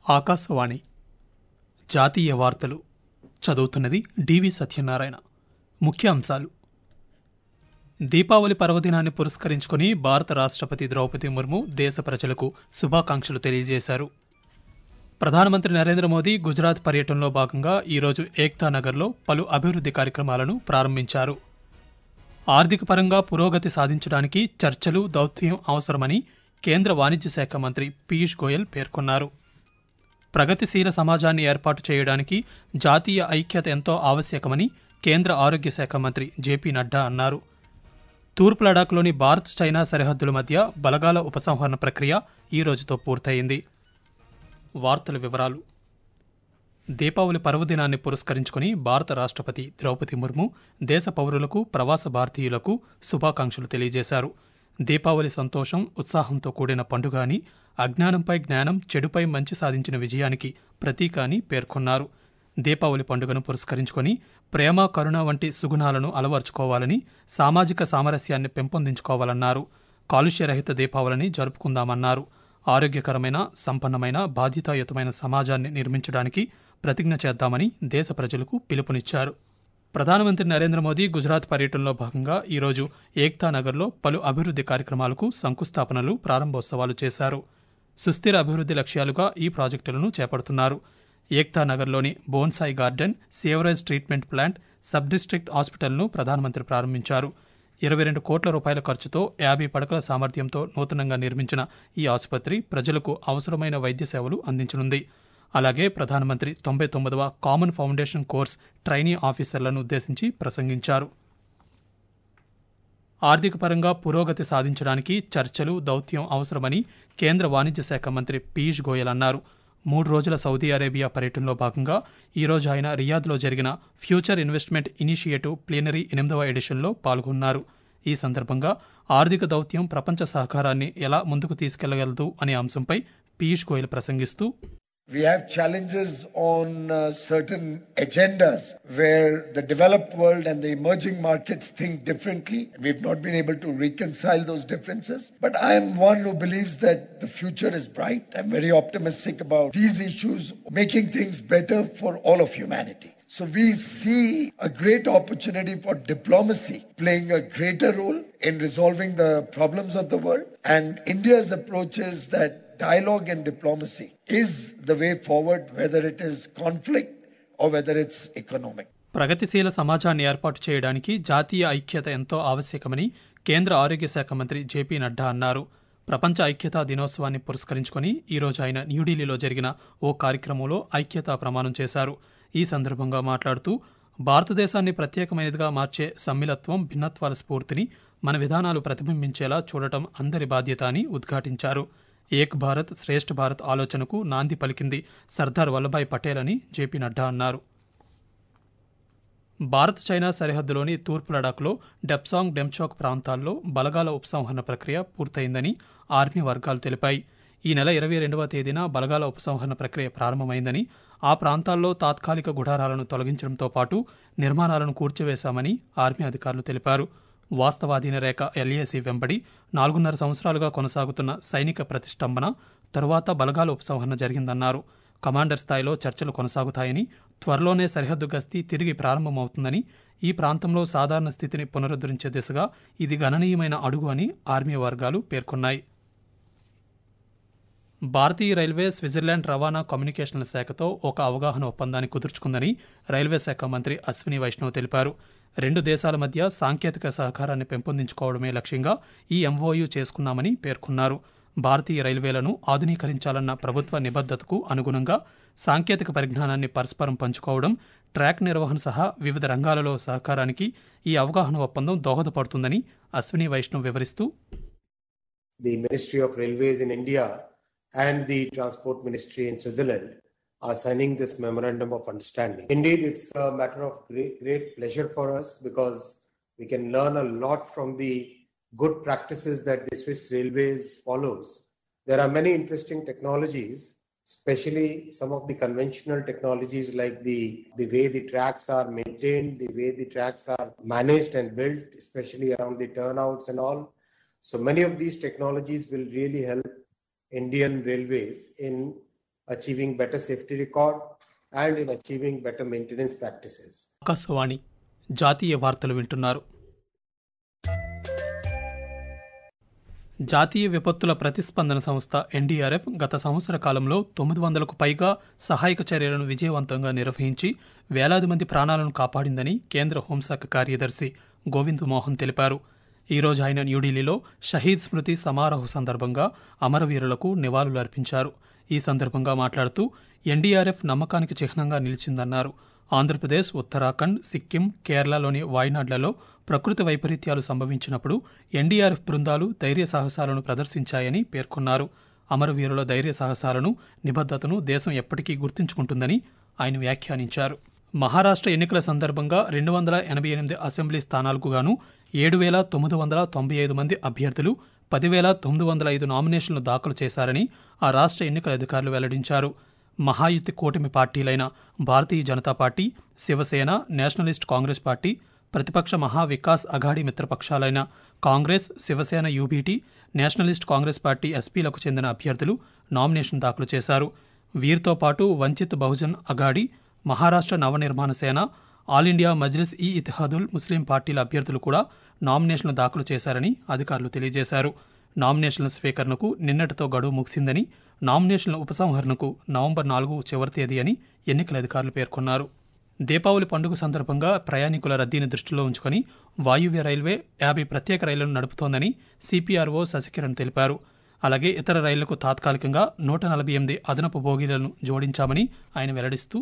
ఆకాశవాణి జాతీయ వార్తలు చదువుతున్నది డివి సత్యనారాయణ ముఖ్య అంశాలు దీపావళి పర్వదినాన్ని పురస్కరించుకుని భారత రాష్ట్రపతి ద్రౌపది ముర్ము దేశ ప్రజలకు శుభాకాంక్షలు తెలియజేశారు ప్రధానమంత్రి నరేంద్ర మోదీ గుజరాత్ పర్యటనలో భాగంగా ఈరోజు ఏక్తా నగర్లో పలు అభివృద్ధి కార్యక్రమాలను ప్రారంభించారు ఆర్థిక పరంగా పురోగతి సాధించడానికి చర్చలు దౌత్యం అవసరమని కేంద్ర వాణిజ్య శాఖ మంత్రి పీయూష్ గోయల్ పేర్కొన్నారు ప్రగతిశీల సమాజాన్ని ఏర్పాటు చేయడానికి జాతీయ ఐక్యత ఎంతో ఆవశ్యకమని కేంద్ర ఆరోగ్య శాఖ మంత్రి జేపీ నడ్డా అన్నారు తూర్పు లడాఖ్లోని భారత్ చైనా సరిహద్దుల మధ్య బలగాల ఉపసంహరణ ప్రక్రియ ఈ రోజుతో పూర్తయింది వార్తల వివరాలు దీపావళి పర్వదినాన్ని పురస్కరించుకుని భారత రాష్ట్రపతి ద్రౌపది ముర్ము దేశ పౌరులకు ప్రవాస భారతీయులకు శుభాకాంక్షలు తెలియజేశారు దీపావళి సంతోషం ఉత్సాహంతో కూడిన పండుగ అని అజ్ఞానంపై జ్ఞానం చెడుపై మంచి సాధించిన విజయానికి ప్రతీక అని పేర్కొన్నారు దీపావళి పండుగను పురస్కరించుకొని ప్రేమ కరుణ వంటి సుగుణాలను అలవర్చుకోవాలని సామాజిక సామరస్యాన్ని పెంపొందించుకోవాలన్నారు కాలుష్యరహిత దీపావళిని జరుపుకుందామన్నారు ఆరోగ్యకరమైన సంపన్నమైన బాధ్యతాయుతమైన సమాజాన్ని నిర్మించడానికి ప్రతిజ్ఞ చేద్దామని దేశ ప్రజలకు పిలుపునిచ్చారు ప్రధానమంత్రి నరేంద్ర మోదీ గుజరాత్ పర్యటనలో భాగంగా ఈరోజు ఏక్తా నగర్లో పలు అభివృద్ధి కార్యక్రమాలకు శంకుస్థాపనలు ప్రారంభోత్సవాలు చేశారు సుస్థిర అభివృద్ధి లక్ష్యాలుగా ఈ ప్రాజెక్టులను చేపడుతున్నారు ఏక్తా నగర్లోని bonsai garden sewerage treatment plant sub district హాస్పిటల్ను ప్రధానమంత్రి ప్రారంభించారు ఇరవై రెండు కోట్ల రూపాయల ఖర్చుతో యాభై పడకల సామర్థ్యంతో నూతనంగా నిర్మించిన ఈ ఆసుపత్రి ప్రజలకు అవసరమైన వైద్య సేవలు అందించనుంది అలాగే ప్రధానమంత్రి తొంభై తొమ్మిదవ కామన్ ఫౌండేషన్ కోర్స్ ట్రైనీ ఆఫీసర్లను ఉద్దేశించి ప్రసంగించారు ఆర్థిక పరంగా పురోగతి సాధించడానికి చర్చలు దౌత్యం అవసరమని కేంద్ర వాణిజ్య శాఖ మంత్రి పీయూష్ గోయల్ అన్నారు మూడు రోజుల సౌదీ అరేబియా పర్యటనలో భాగంగా ఈరోజు ఆయన రియాద్లో జరిగిన ఫ్యూచర్ ఇన్వెస్ట్మెంట్ ఇనిషియేటివ్ ప్లీనరీ ఎనిమిదవ ఎడిషన్లో పాల్గొన్నారు ఈ సందర్భంగా ఆర్థిక దౌత్యం ప్రపంచ సహకారాన్ని ఎలా ముందుకు తీసుకెళ్లగలదు అనే అంశంపై పీయూష్ గోయల్ ప్రసంగిస్తూ We have challenges on uh, certain agendas where the developed world and the emerging markets think differently. We've not been able to reconcile those differences. But I am one who believes that the future is bright. I'm very optimistic about these issues making things better for all of humanity. So we see a great opportunity for diplomacy playing a greater role in resolving the problems of the world. And India's approach is that dialogue and diplomacy is the way forward, whether it is conflict or whether it's economic. ప్రగతిశీల సమాజాన్ని ఏర్పాటు చేయడానికి జాతీయ ఐక్యత ఎంతో ఆవశ్యకమని కేంద్ర ఆరోగ్య శాఖ మంత్రి జేపీ నడ్డా అన్నారు ప్రపంచ ఐక్యతా దినోత్సవాన్ని పురస్కరించుకుని ఈరోజు ఆయన న్యూఢిల్లీలో జరిగిన ఓ కార్యక్రమంలో ఐక్యతా ప్రమాణం చేశారు ఈ సందర్భంగా మాట్లాడుతూ భారతదేశాన్ని ప్రత్యేకమైనదిగా మార్చే సమ్మిళత్వం భిన్నత్వాల స్ఫూర్తిని మన విధానాలు ప్రతిబింబించేలా చూడటం అందరి బాధ్యత అని ఉద్ఘాటించారు ఏక్ భారత్ శ్రేష్ఠ భారత్ ఆలోచనకు నాంది పలికింది సర్దార్ వల్లభాయ్ పటేల్ అని జేపీ నడ్డా అన్నారు భారత్ చైనా సరిహద్దులోని తూర్పు లడాఖ్లో డెప్సాంగ్ డెమ్చాక్ ప్రాంతాల్లో బలగాల ఉపసంహరణ ప్రక్రియ పూర్తయిందని ఆర్మీ వర్గాలు తెలిపాయి ఈ నెల ఇరవై రెండవ తేదీన బలగాల ఉపసంహరణ ప్రక్రియ ప్రారంభమైందని ఆ ప్రాంతాల్లో తాత్కాలిక గుడారాలను తొలగించడంతో పాటు నిర్మాణాలను కూర్చివేశామని ఆర్మీ అధికారులు తెలిపారు వాస్తవాధీన రేఖ ఎల్ఏసీ వెంబడి నాలుగున్నర సంవత్సరాలుగా కొనసాగుతున్న సైనిక ప్రతిష్టంభన తరువాత బలగాల ఉపసంహరణ జరిగిందన్నారు కమాండర్ స్థాయిలో చర్చలు కొనసాగుతాయని త్వరలోనే సరిహద్దు గస్తీ తిరిగి ప్రారంభమవుతుందని ఈ ప్రాంతంలో సాధారణ స్థితిని పునరుద్ధరించే దిశగా ఇది గణనీయమైన అడుగు అని ఆర్మీ వర్గాలు పేర్కొన్నాయి భారతీయ రైల్వే స్విట్జర్లాండ్ రవాణా కమ్యూనికేషన్ల శాఖతో ఒక అవగాహన ఒప్పందాన్ని కుదుర్చుకుందని రైల్వే శాఖ మంత్రి అశ్విని వైష్ణవ్ తెలిపారు రెండు దేశాల మధ్య సాంకేతిక సహకారాన్ని పెంపొందించుకోవడమే లక్ష్యంగా ఈ ఎంఓయూ చేసుకున్నామని పేర్కొన్నారు భారతీయ రైల్వేలను ఆధునీకరించాలన్న ప్రభుత్వ నిబద్ధతకు అనుగుణంగా సాంకేతిక పరిజ్ఞానాన్ని పరస్పరం పంచుకోవడం ట్రాక్ నిర్వహణ సహా వివిధ రంగాలలో సహకారానికి ఈ అవగాహన ఒప్పందం దోహదపడుతుందని అశ్విని వైష్ణవ్ వివరిస్తూ The Ministry of Railways in India and the Transport Ministry in Switzerland are signing this memorandum of understanding. Indeed, it's a matter of great, great pleasure for us because we can learn a lot from the good practices that the Swiss Railways follows. There are many interesting technologies, especially some of the conventional technologies like the, the way the tracks are maintained, the way the tracks are managed and built, especially around the turnouts and all. So many of these technologies will really help Indian railways in achieving better safety record, and in achieving better maintenance practices. Akashvani జాతీయ వార్తలు వింటున్నారు జాతీయ విపత్తుల ప్రతిస్పందన సంస్థ NDRF గత సంవత్సర కాలంలో తొమ్మిది వందలకు పైగా సహాయక చర్యలను విజయవంతంగా నిర్వహించి వేలాది మంది ప్రాణాలను కాపాడిందని కేంద్ర హోంశాఖ కార్యదర్శి గోవింద్ మోహన్ తెలిపారు ఈ రోజు ఆయన న్యూఢిల్లీలో షహీద్ స్మృతి సమారోహ సందర్భంగా అమరవీరులకు నివాళులు అర్పించారు ఈ సందర్భంగా మాట్లాడుతూ ఎన్డీఆర్ఎఫ్ నమ్మకానికి చిహ్నంగా నిలిచిందన్నారు ఆంధ్రప్రదేశ్ ఉత్తరాఖండ్ సిక్కిం కేరళలోని వాయనాడ్లలో ప్రకృతి వైపరీత్యాలు సంభవించినప్పుడు ఎన్డీఆర్ఎఫ్ బృందాలు ధైర్య సాహసాలను ప్రదర్శించాయని పేర్కొన్నారు అమరవీరుల ధైర్య సాహసాలను నిబద్ధతను దేశం ఎప్పటికీ గుర్తుంచుకుంటుందని ఆయన వ్యాఖ్యానించారు మహారాష్ట్ర ఎన్నికల సందర్భంగా రెండు వందల ఎనభై ఎనిమిది అసెంబ్లీ స్థానాలకు గాను ఏడు వేల తొమ్మిది వందల తొంభై ఐదు మంది అభ్యర్థులు పదివేల తొమ్మిది వందల ఐదు నామినేషన్లు దాఖలు చేశారని ఆ రాష్ట్ర ఎన్నికల అధికారులు వెల్లడించారు మహాయుతి కూటమి పార్టీలైన Bharatiya Janata party Shivsena Nationalist Congress Party ప్రతిపక్ష మహా వికాస్ అఘాడీ మిత్రపక్షాలైన Congress Shivsena UBT Nationalist Congress Party ఎస్పీలకు చెందిన అభ్యర్థులు నామినేషన్ దాఖలు చేశారు వీరితో పాటు వంచిత్ బహుజన్ అఘాడీ మహారాష్ట్ర నవనిర్మాణ సేన ఆల్ ఇండియా మజ్లిస్ ఈ ఇతిహాదుల్ ముస్లిం పార్టీల అభ్యర్థులు కూడా నామినేషన్లు దాఖలు చేశారని అధికారులు తెలియజేశారు నామినేషన్ల స్వీకరణకు నిన్నటితో గడువు ముగిసిందని నామినేషన్ల ఉపసంహరణకు నవంబర్ నాలుగు చివరి తేదీ అని ఎన్నికల అధికారులు పేర్కొన్నారు దీపావళి పండుగ సందర్భంగా ప్రయాణికుల రద్దీని దృష్టిలో ఉంచుకొని వాయువ్య రైల్వే యాభై ప్రత్యేక రైళ్లను నడుపుతోందని సిపిఆర్ఓ శశికిరణ్ తెలిపారు అలాగే ఇతర రైళ్లకు తాత్కాలికంగా నూట నలభై ఎనిమిది అదనపు బోగీలను జోడించామని ఆయన వెల్లడిస్తూ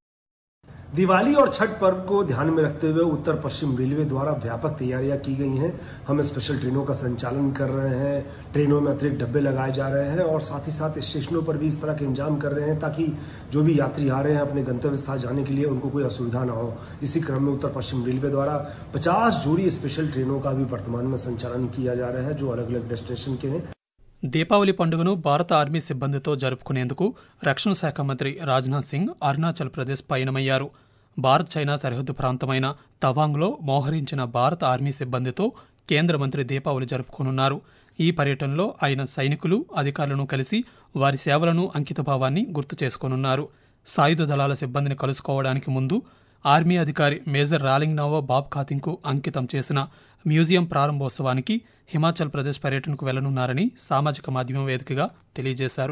दिवाली और छठ पर्व को ध्यान में रखते हुए उत्तर पश्चिम रेलवे द्वारा व्यापक तैयारियां की गई हैं हम स्पेशल ट्रेनों का संचालन कर रहे हैं ट्रेनों में अतिरिक्त डब्बे लगाए जा रहे हैं और साथ ही साथ स्टेशनों पर भी इस तरह के इंतजाम कर रहे हैं ताकि जो भी यात्री आ रहे हैं अपने गंतव्य स्थान जाने के लिए उनको कोई असुविधा ना हो इसी क्रम में उत्तर पश्चिम रेलवे द्वारा 50 जोड़ी स्पेशल ट्रेनों का भी वर्तमान में संचालन किया जा रहा है जो अलग अलग डेस्टिनेशन के हैं దీపావళి పండుగను భారత ఆర్మీ సిబ్బందితో జరుపుకునేందుకు రక్షణ శాఖ మంత్రి రాజ్నాథ్ సింగ్ అరుణాచల్ ప్రదేశ్ పయనమయ్యారు భారత్ చైనా సరిహద్దు ప్రాంతమైన తవాంగ్లో మోహరించిన భారత ఆర్మీ సిబ్బందితో కేంద్ర మంత్రి దీపావళి జరుపుకోనున్నారు ఈ పర్యటనలో ఆయన సైనికులు అధికారులను కలిసి వారి సేవలను అంకితభావాన్ని గుర్తు చేసుకోనున్నారు సాయుధ దళాల సిబ్బందిని కలుసుకోవడానికి ముందు ఆర్మీ అధికారి మేజర్ రాలింగ్ నావో బాబ్ ఖాతింగ్కు అంకితం చేసిన మ్యూజియం ప్రారంభోత్సవానికి హిమాచల్ ప్రదేశ్ పర్యటనకు వెళ్లనున్నారని సామాజిక మాధ్యమం వేదికగా తెలియజేశారు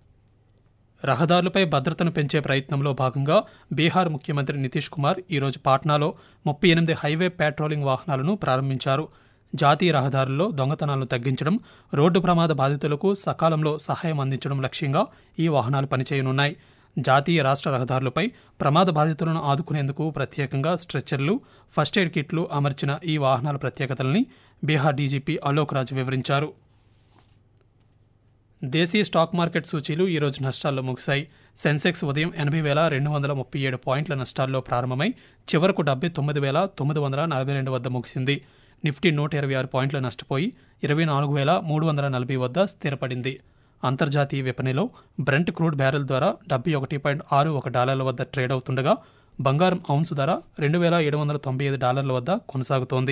రహదారులపై భద్రతను పెంచే ప్రయత్నంలో భాగంగా బీహార్ ముఖ్యమంత్రి నితీష్ కుమార్ ఈరోజు పాట్నాలో ముప్పై ఎనిమిది హైవే పెట్రోలింగ్ వాహనాలను ప్రారంభించారు జాతీయ రహదారుల్లో దొంగతనాలను తగ్గించడం రోడ్డు ప్రమాద బాధితులకు సకాలంలో సహాయం అందించడం లక్ష్యంగా ఈ వాహనాలు పనిచేయనున్నాయి జాతీయ రాష్ట్ర రహదారులపై ప్రమాద బాధితులను ఆదుకునేందుకు ప్రత్యేకంగా స్ట్రెచ్చర్లు ఫస్ట్ ఎయిడ్ కిట్లు అమర్చిన ఈ వాహనాల ప్రత్యేకతల్ని బీహార్ డీజీపీ అలోక్ రాజ్ వివరించారు దేశీయ స్టాక్ మార్కెట్ సూచీలు ఈరోజు నష్టాల్లో ముగిశాయి సెన్సెక్స్ ఉదయం ఎనభై వేల రెండు వందల ముప్పై ఏడు పాయింట్ల నష్టాల్లో ప్రారంభమై చివరకు డెబ్బై తొమ్మిది వేల తొమ్మిది వందల నలభై రెండు వద్ద ముగిసింది నిఫ్టీ నూట ఇరవై ఆరు పాయింట్లు నష్టపోయి ఇరవై నాలుగు వేల మూడు వందల నలభై వద్ద స్థిరపడింది అంతర్జాతీయ విపణిలో బ్రెంట్ క్రూడ్ బ్యారెల్ ధర డెబ్బై ఒకటి పాయింట్ ఆరు ఒక డాలర్ల వద్ద ట్రేడ్ అవుతుండగా బంగారం ఔన్స్ ధర రెండు వేల ఏడు వందల తొంభై ఐదు డాలర్ల వద్ద కొనసాగుతోంది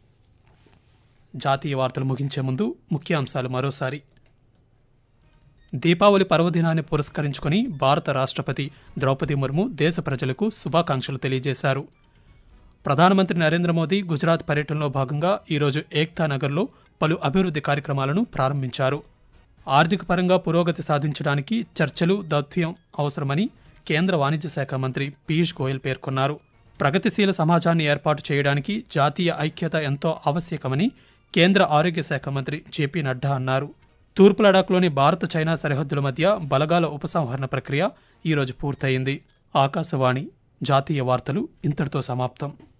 జాతీయ వార్తలు ముగించే ముందు ముఖ్యాంశాలు మరోసారి దీపావళి పర్వదినాన్ని పురస్కరించుకుని భారత రాష్ట్రపతి ద్రౌపది ముర్ము దేశ ప్రజలకు శుభాకాంక్షలు తెలియజేశారు ప్రధానమంత్రి నరేంద్ర మోదీ గుజరాత్ పర్యటనలో భాగంగా ఈరోజు ఏక్తా నగర్లో పలు అభివృద్ధి కార్యక్రమాలను ప్రారంభించారు ఆర్థిక పరంగా పురోగతి సాధించడానికి చర్చలు దౌత్యం అవసరమని కేంద్ర వాణిజ్య శాఖ మంత్రి పీయూష్ గోయల్ పేర్కొన్నారు ప్రగతిశీల సమాజాన్ని ఏర్పాటు చేయడానికి జాతీయ ఐక్యత ఎంతో ఆవశ్యకమని కేంద్ర ఆరోగ్య శాఖ మంత్రి జేపీ నడ్డా అన్నారు తూర్పు లడాఖ్లోని భారత చైనా సరిహద్దుల మధ్య బలగాల ఉపసంహరణ ప్రక్రియ ఈరోజు పూర్తయింది ఆకాశవాణి జాతీయ వార్తలు ఇంతటితో సమాప్తం